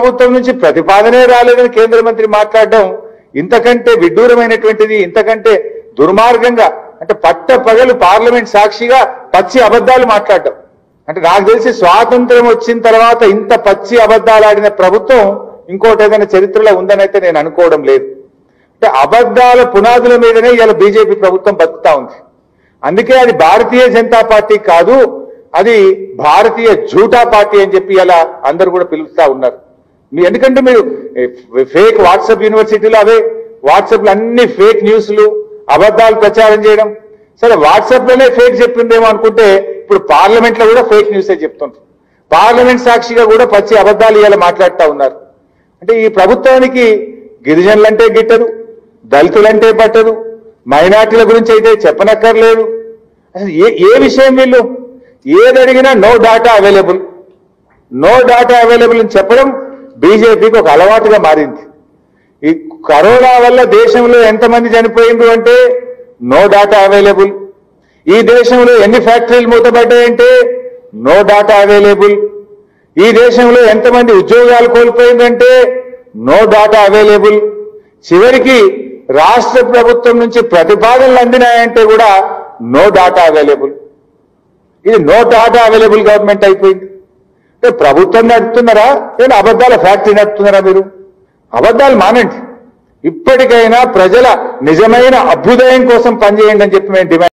ప్రభుత్వం నుంచి ప్రతిపాదనే రాలేదని కేంద్ర మంత్రి మాట్లాడడం ఇంతకంటే విడ్డూరమైనటువంటిది ఇంతకంటే దుర్మార్గంగా అంటే పట్ట పగలు పార్లమెంట్ సాక్షిగా పచ్చి అబద్ధాలు మాట్లాడడం అంటే నాకు తెలిసి స్వాతంత్రం వచ్చిన తర్వాత ఇంత పచ్చి అబద్ధాలు ఆడిన ప్రభుత్వం ఇంకోటి ఏదైనా చరిత్రలో ఉందనైతే నేను అనుకోవడం లేదు అంటే అబద్ధాల పునాదుల మీదనే ఇలా బీజేపీ ప్రభుత్వం బతుకుతా ఉంది అందుకే అది భారతీయ జనతా పార్టీ కాదు అది భారతీయ జూటా పార్టీ అని చెప్పి ఇలా అందరూ కూడా పిలుస్తా ఉన్నారు మీ ఎందుకంటే మీరు ఫేక్ వాట్సాప్ యూనివర్సిటీలో అవే వాట్సాప్ లో అన్ని ఫేక్ న్యూస్లు అబద్ధాలు ప్రచారం చేయడం సరే వాట్సాప్ లోనే ఫేక్ చెప్పిందేమో అనుకుంటే ఇప్పుడు పార్లమెంట్ లో కూడా ఫేక్ న్యూసే చెప్తుంటారు పార్లమెంట్ సాక్షిగా కూడా పచ్చి అబద్ధాలు ఇలా మాట్లాడుతూ ఉన్నారు అంటే ఈ ప్రభుత్వానికి గిరిజనులంటే గిట్టదు దళితులంటే పట్టదు మైనార్టీల గురించి అయితే చెప్పనక్కర్లేదు అసలు ఏ ఏ విషయం వీళ్ళు ఏది అడిగినా no data available no data available అని చెప్పడం బీజేపీకి ఒక అలవాటుగా మారింది ఈ కరోనా వల్ల దేశంలో ఎంతమంది చనిపోయింది అంటే నో డాటా అవైలబుల్ ఈ దేశంలో ఎన్ని ఫ్యాక్టరీలు మూతపడ్డాయంటే నో డాటా అవైలబుల్ ఈ దేశంలో ఎంతమంది ఉద్యోగాలు కోల్పోయిందంటే నో డాటా అవైలబుల్ చివరికి రాష్ట్ర ప్రభుత్వం నుంచి ప్రతిపాదనలు అందినాయంటే కూడా నో డాటా అవైలబుల్ ఇది నో డాటా అవైలబుల్ గవర్నమెంట్ అయిపోయింది అంటే ప్రభుత్వం నడుపుతున్నారా లేదా అబద్ధాల ఫ్యాక్టరీ నడుపుతున్నారా మీరు అబద్ధాలు మానండి ఇప్పటికైనా ప్రజల నిజమైన అభ్యుదయం కోసం పనిచేయండి అని చెప్పి మేము డిమాండ్